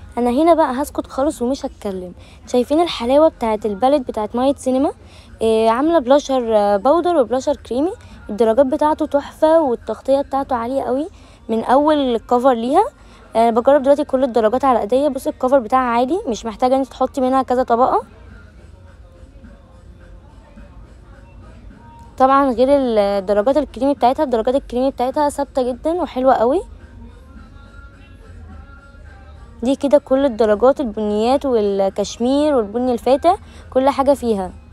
انا هنا بقى هسكت خالص ومش هتكلم شايفين الحلاوه بتاعه الباليت بتاعه مايت سينما إيه عامله بلاشر آه، باودر وبلاشر كريمي الدرجات بتاعته تحفه والتغطيه بتاعته عاليه قوي من اول كفر ليها انا بجرب دلوقتي كل الدرجات على ايديا بصي الكفر بتاعها عالي مش محتاجه انت تحطي منها كذا طبقه طبعا غير الدرجات الكريمي بتاعتها الدرجات الكريمي بتاعتها ثابته جدا وحلوه قوي دي كده كل الدرجات البنيات والكشمير والبني الفاتح كل حاجه فيها